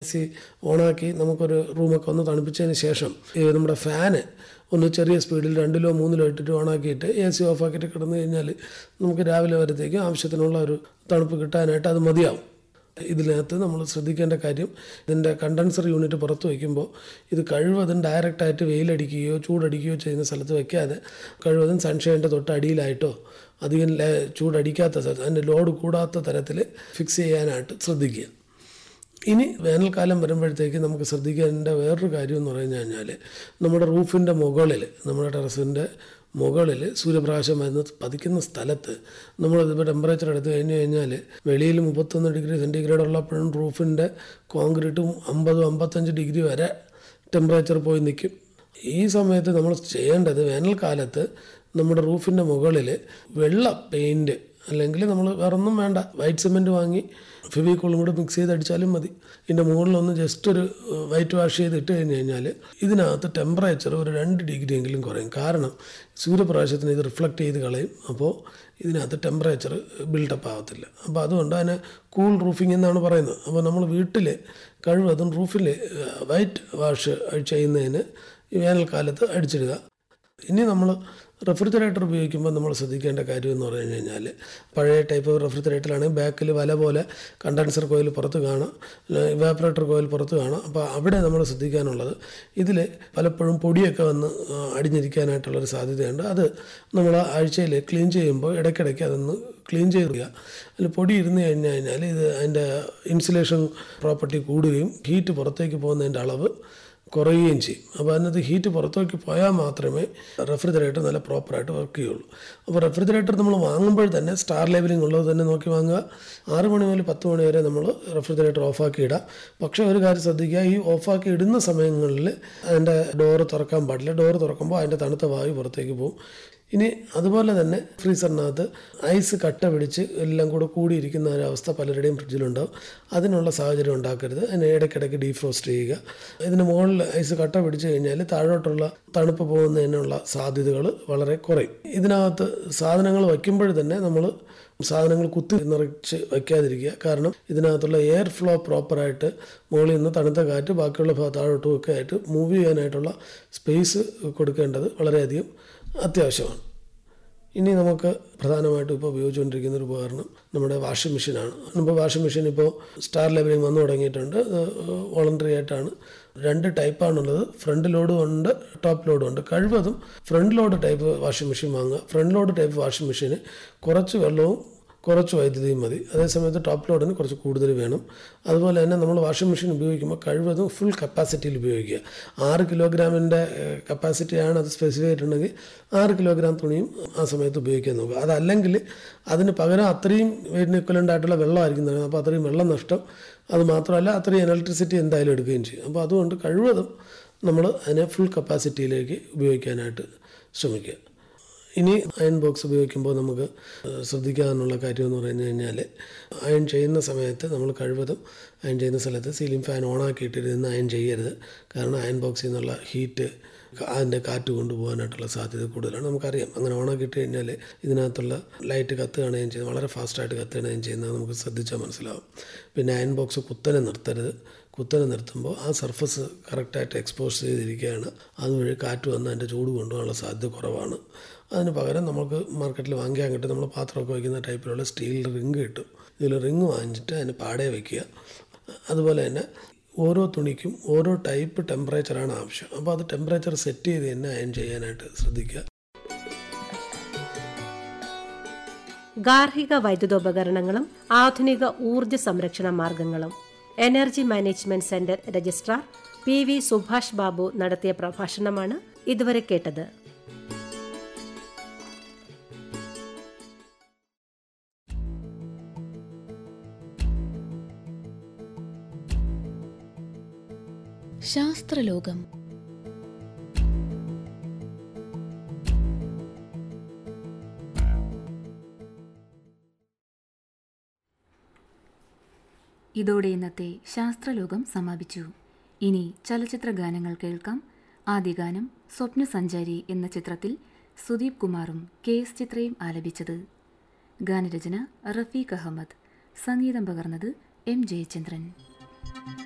C ഓണാക്കി നമുക്കൊരു റൂമൊക്കെ ഒന്ന് തണുപ്പിച്ചതിന് ശേഷം ഈ നമ്മുടെ ഫാന് ഒന്ന് ചെറിയ സ്പീഡിൽ രണ്ടിലോ മൂന്നിലോ ഇട്ടിട്ട് ഓണാക്കിയിട്ട് എ സി ഓഫാക്കിയിട്ട് കിടന്നു കഴിഞ്ഞാൽ നമുക്ക് രാവിലെ വരത്തേക്കും ആവശ്യത്തിനുള്ള ഒരു തണുപ്പ് കിട്ടാനായിട്ട് അത് മതിയാവും ഇതിനകത്ത് നമ്മൾ ശ്രദ്ധിക്കേണ്ട കാര്യം ഇതിൻ്റെ കണ്ടൻസർ യൂണിറ്റ് പുറത്ത് വയ്ക്കുമ്പോൾ ഇത് കഴിവതും ഡയറക്റ്റായിട്ട് വെയിലടിക്കുകയോ ചൂടടിക്കുകയോ ചെയ്യുന്ന സ്ഥലത്ത് വെക്കാതെ കഴിവതും സൺഷൈൻ്റെ തൊട്ട് അടിയിലായിട്ടോ അധികം ല- ചൂടടിക്കാത്ത സ്ഥലത്ത് അതിൻ്റെ ലോഡ് കൂടാത്ത തരത്തിൽ ഫിക്സ് ചെയ്യാനായിട്ട് ശ്രദ്ധിക്കുക ഇനി വേനൽക്കാലം വരുമ്പോഴത്തേക്ക് നമുക്ക് ശ്രദ്ധിക്കേണ്ട വേറൊരു കാര്യം എന്ന് പറഞ്ഞു കഴിഞ്ഞാൽ നമ്മുടെ റൂഫിൻ്റെ മുകളിൽ നമ്മുടെ ടെറസിൻ്റെ മുകളിൽ സൂര്യപ്രകാശം വരുന്ന പതിക്കുന്ന സ്ഥലത്ത് നമ്മൾ ഇതിപ്പോൾ ടെമ്പറേച്ചർ എടുത്തു കഴിഞ്ഞ് കഴിഞ്ഞാൽ വെളിയിൽ മുപ്പത്തൊന്ന് ഡിഗ്രി സെൻറ്റിഗ്രേഡ് ഉള്ളപ്പോഴും റൂഫിൻ്റെ കോൺക്രീറ്റും അമ്പതും അമ്പത്തഞ്ച് ഡിഗ്രി വരെ ടെമ്പറേച്ചർ പോയി നിൽക്കും ഈ സമയത്ത് നമ്മൾ ചെയ്യേണ്ടത് വേനൽക്കാലത്ത് നമ്മുടെ റൂഫിൻ്റെ മുകളിൽ വെള്ള പെയിൻറ്റ് അല്ലെങ്കിൽ നമ്മൾ വേറൊന്നും വേണ്ട വൈറ്റ് സിമെൻറ്റ് വാങ്ങി ഫെവിക്കോളും കൂടെ മിക്സ് ചെയ്ത് അടിച്ചാലും മതി ഇതിൻ്റെ മുകളിലൊന്ന് ജസ്റ്റ് ഒരു വൈറ്റ് വാഷ് ചെയ്ത് ഇട്ട് കഴിഞ്ഞ് കഴിഞ്ഞാൽ ഇതിനകത്ത് ടെമ്പറേച്ചർ ഒരു രണ്ട് ഡിഗ്രി എങ്കിലും കുറയും കാരണം സൂര്യപ്രകാശത്തിന് ഇത് റിഫ്ലക്റ്റ് ചെയ്ത് കളയും അപ്പോൾ ഇതിനകത്ത് ടെമ്പറേച്ചർ ബിൽഡപ്പ് ആകത്തില്ല അപ്പോൾ അതുകൊണ്ട് അതിനെ കൂൾ റൂഫിംഗ് എന്നാണ് പറയുന്നത് അപ്പോൾ നമ്മൾ വീട്ടിൽ കഴിവതും റൂഫിൽ വൈറ്റ് വാഷ് ചെയ്യുന്നതിന് ഈ വേനൽക്കാലത്ത് അടിച്ചിടുക ഇനി നമ്മൾ റെഫ്രിജറേറ്റർ ഉപയോഗിക്കുമ്പോൾ നമ്മൾ ശ്രദ്ധിക്കേണ്ട കാര്യം എന്ന് പറഞ്ഞു കഴിഞ്ഞാൽ പഴയ ടൈപ്പ് റെഫ്രിജറേറ്ററിലാണെങ്കിൽ ബാക്കിൽ വല പോലെ കണ്ടൻസർ കോയിൽ പുറത്ത് കാണാം ഇവാപ്പറേറ്റർ കോയിൽ പുറത്ത് കാണാം അപ്പോൾ അവിടെ നമ്മൾ ശ്രദ്ധിക്കാനുള്ളത് ഇതിൽ പലപ്പോഴും പൊടിയൊക്കെ വന്ന് ആ, അടിഞ്ഞിരിക്കാനായിട്ടുള്ളൊരു സാധ്യതയുണ്ട് അത് നമ്മൾ ആഴ്ചയിൽ ക്ലീൻ ചെയ്യുമ്പോൾ ഇടയ്ക്കിടയ്ക്ക് അതൊന്ന് ക്ലീൻ ചെയ്യുക അതിൽ പൊടി ഇരുന്ന് കഴിഞ്ഞ് കഴിഞ്ഞാൽ ഇത് അതിൻ്റെ ഇൻസുലേഷൻ പ്രോപ്പർട്ടി കൂടുകയും ഹീറ്റ് പുറത്തേക്ക് പോകുന്നതിൻ്റെ അളവ് കുറയുകയും ചെയ്യും അപ്പോൾ അതിനകത്ത് ഹീറ്റ് പുറത്തേക്ക് പോയാൽ മാത്രമേ റെഫ്രിജറേറ്റർ നല്ല പ്രോപ്പറായിട്ട് വർക്ക് ചെയ്യുള്ളൂ അപ്പോൾ റെഫ്രിജറേറ്റർ നമ്മൾ വാങ്ങുമ്പോൾ തന്നെ സ്റ്റാർ ലേബലിംഗ് ഉള്ളത് തന്നെ നോക്കി വാങ്ങുക ആറ് മണി മുതൽ പത്ത് മണി വരെ നമ്മൾ റെഫ്രിജറേറ്റർ ഓഫാക്കി ഇടാം പക്ഷേ ഒരു കാര്യം ശ്രദ്ധിക്കുക ഈ ഓഫാക്കി ഇടുന്ന സമയങ്ങളിൽ അതിൻ്റെ ഡോറ് തുറക്കാൻ പാടില്ല ഡോറ് തുറക്കുമ്പോൾ അതിൻ്റെ തണുത്ത വായു പുറത്തേക്ക് പോകും ഇനി അതുപോലെ തന്നെ ഫ്രീസറിനകത്ത് ഐസ് കട്ട പിടിച്ച് എല്ലാം കൂടെ കൂടിയിരിക്കുന്ന ഒരവസ്ഥ പലരുടെയും ഫ്രിഡ്ജിലുണ്ടാവും അതിനുള്ള സാഹചര്യം ഉണ്ടാക്കരുത് അതിനെ ഇടയ്ക്കിടയ്ക്ക് ഡീഫ്രോസ്റ്റ് ചെയ്യുക ഇതിന് മുകളിൽ ഐസ് കട്ട പിടിച്ച് കഴിഞ്ഞാൽ താഴോട്ടുള്ള തണുപ്പ് പോകുന്നതിനുള്ള സാധ്യതകൾ വളരെ കുറയും ഇതിനകത്ത് സാധനങ്ങൾ വയ്ക്കുമ്പോൾ തന്നെ നമ്മൾ സാധനങ്ങൾ കുത്തി നിറച്ച് വയ്ക്കാതിരിക്കുക കാരണം ഇതിനകത്തുള്ള എയർ ഫ്ലോ പ്രോപ്പറായിട്ട് മുകളിൽ നിന്ന് തണുത്ത കാറ്റ് ബാക്കിയുള്ള ഭാഗത്ത് താഴോട്ടും ഒക്കെ ആയിട്ട് മൂവ് ചെയ്യാനായിട്ടുള്ള സ്പേസ് കൊടുക്കേണ്ടത് വളരെയധികം അത്യാവശ്യമാണ് ഇനി നമുക്ക് പ്രധാനമായിട്ടും ഇപ്പോൾ ഉപയോഗിച്ചുകൊണ്ടിരിക്കുന്ന ഒരു ഉപകരണം നമ്മുടെ വാഷിംഗ് മെഷീനാണ് ഇപ്പോൾ വാഷിംഗ് മെഷീൻ ഇപ്പോൾ സ്റ്റാർ ലെവലിൽ വന്നു തുടങ്ങിയിട്ടുണ്ട് അത് വോളണ്ടറി ആയിട്ടാണ് രണ്ട് ടൈപ്പാണുള്ളത് ഫ്രണ്ട് ലോഡും ഉണ്ട് ടോപ്പ് ലോഡും ഉണ്ട് കഴിവതും front load type washing machine വാങ്ങുക ഫ്രണ്ട് ലോഡ് ടൈപ്പ് വാഷിംഗ് മെഷീന് കുറച്ച് വെള്ളവും കുറച്ച് വൈദ്യുതിയും മതി അതേസമയത്ത് ടോപ്പ് ലോഡിന് കുറച്ച് കൂടുതൽ വേണം അതുപോലെ തന്നെ നമ്മൾ വാഷിംഗ് മെഷീൻ ഉപയോഗിക്കുമ്പോൾ കഴിവതും ഫുൾ കപ്പാസിറ്റിയിൽ ഉപയോഗിക്കുക ആറ് കിലോഗ്രാമിൻ്റെ കപ്പാസിറ്റിയാണ് അത് സ്പെസിഫൈ ചെയ്തിട്ടുണ്ടെങ്കിൽ ആറ് കിലോഗ്രാം തുണിയും ആ സമയത്ത് ഉപയോഗിക്കാൻ നോക്കുക അതല്ലെങ്കിൽ അതിന് പകരം അത്രയും വെയിറ്റിന് ഇക്വലൻ്റ് ആയിട്ടുള്ള വെള്ളമായിരിക്കും തരുന്നത് അപ്പോൾ അത്രയും വെള്ളം നഷ്ടം അത് മാത്രമല്ല അത്രയും ഇലക്ട്രിസിറ്റി എന്തായാലും എടുക്കുകയും ചെയ്യും അപ്പോൾ അതുകൊണ്ട് കഴിവതും നമ്മൾ അതിനെ ഫുൾ കപ്പാസിറ്റിയിലേക്ക് ഉപയോഗിക്കാനായിട്ട് ശ്രമിക്കുക ഇനി അയൺ ബോക്സ് ഉപയോഗിക്കുമ്പോൾ നമുക്ക് ഏഹ്, ശ്രദ്ധിക്കാനുള്ള കാര്യം എന്ന് പറഞ്ഞു കഴിഞ്ഞാൽ അയൺ ചെയ്യുന്ന സമയത്ത് നമ്മൾ കഴിവതും അയൺ ചെയ്യുന്ന സ്ഥലത്ത് സീലിംഗ് ഫാൻ ഓണാക്കിയിട്ടിരുന്ന് അയൺ ചെയ്യരുത് കാരണം അയൺ ബോക്സിൽ നിന്നുള്ള ഹീറ്റ് അതിൻ്റെ കാറ്റ് കൊണ്ടുപോകാനായിട്ടുള്ള സാധ്യത കൂടുതലാണ് നമുക്കറിയാം അങ്ങനെ ഓണാക്കിയിട്ട് കഴിഞ്ഞാൽ ഇതിനകത്തുള്ള ലൈറ്റ് കത്തുകയാണെങ്കിലും ചെയ്യുന്നത് വളരെ ഫാസ്റ്റായിട്ട് കത്തുകയാണെങ്കിലും ചെയ്യുന്നത് നമുക്ക് ശ്രദ്ധിച്ചാൽ മനസ്സിലാവും പിന്നെ അയൺ ബോക്സ് കുത്തനെ നിർത്തരുത് കുത്തനെ നിർത്തുമ്പോൾ ആ സർഫസ് കറക്റ്റായിട്ട് എക്സ്പോസ് ചെയ്തിരിക്കുകയാണ് അതുവഴി കാറ്റ് വന്ന് അതിൻ്റെ ചൂട് കൊണ്ടുപോകാനുള്ള സാധ്യത കുറവാണ് അതിന് പകരം നമുക്ക് മാർക്കറ്റിൽ വാങ്ങിക്കാൻ കിട്ടും നമ്മൾ പാത്രമൊക്കെ വയ്ക്കുന്ന ടൈപ്പിലുള്ള സ്റ്റീൽ റിങ് കിട്ടും ഇതിൽ റിങ് വാങ്ങിച്ചിട്ട് അതിന് പാടെ വയ്ക്കുക അതുപോലെ തന്നെ ഓരോ തുണിക്കും ഓരോ ടൈപ്പ് ടെമ്പറേച്ചറാണ് ആവശ്യം അപ്പോൾ അത് ടെമ്പറേച്ചർ സെറ്റ് ചെയ്ത് തന്നെ അയൺ ചെയ്യാനായിട്ട് ശ്രദ്ധിക്കുക ഗാർഹിക വൈദ്യുതോപകരണങ്ങളും ആധുനിക ഊർജ സംരക്ഷണ മാർഗങ്ങളും energy management centre registrar P V Subhash Babu നടത്തിയ പ്രഭാഷണമാണ് ഇതുവരെ കേട്ടത് ശാസ്ത്രലോകം ഇതോടെ ഇന്നത്തെ ശാസ്ത്രലോകം സമാപിച്ചു ഇനി ചലച്ചിത്ര ഗാനങ്ങൾ കേൾക്കാം ആദ്യ ഗാനം സ്വപ്നസഞ്ചാരി എന്ന ചിത്രത്തിൽ സുദീപ് കുമാറും കെ എസ് ചിത്രയും ആലപിച്ചത് ഗാനരചന റഫീഖ് അഹമ്മദ് സംഗീതം പകർന്നത് എം ജയചന്ദ്രൻ